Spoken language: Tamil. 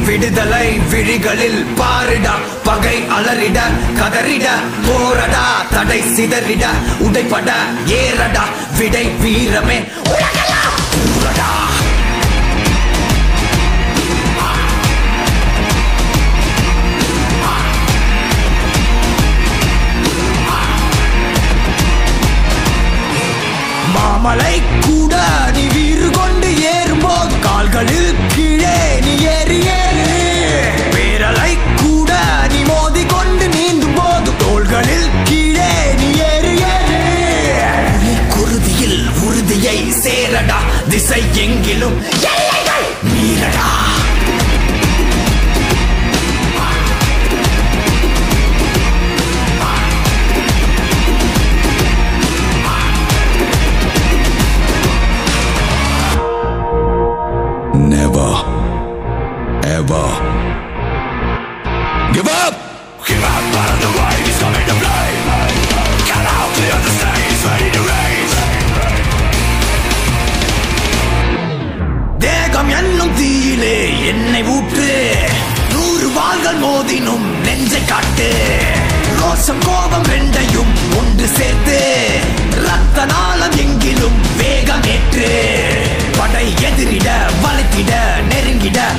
விடுதலை விழிகளில் பாரிட பகை அலறிட கதறிட போரடா தடை சிதறிட உடைப்பட ஏறடா விடை வீரமே உலகெல்லாம் கூறடா மாமலை கூட நீ வீறு கொண்டு ஏறும்போது கால்களில் கீழே நீ ஏறி ஏறு பேரலை கூட நீ மோதி கொண்டு நீந்தும் போது தோள்களில் கீழே நீ ஏறி ஏறு நீ குருதியில் உறுதியை சேரடா திசை எங்கிலும் எல்லைகள் மீறடா Never, ever give up. Give up out of the way, he's coming to play Get out, clear the stage, ready to race தேகம் என்னும் தீயிலே என்னை ஊற்று நூறு வாள்கள் மோதினும் நெஞ்சை காட்டு ரோஷம் கோபம் ரெண்டையும் ஒன்று சேர்த்து ரத்த நாளம் எங்கிலும் வேகம் ஏற்று படை எதிரிட வளைத்திட நெருங்கிட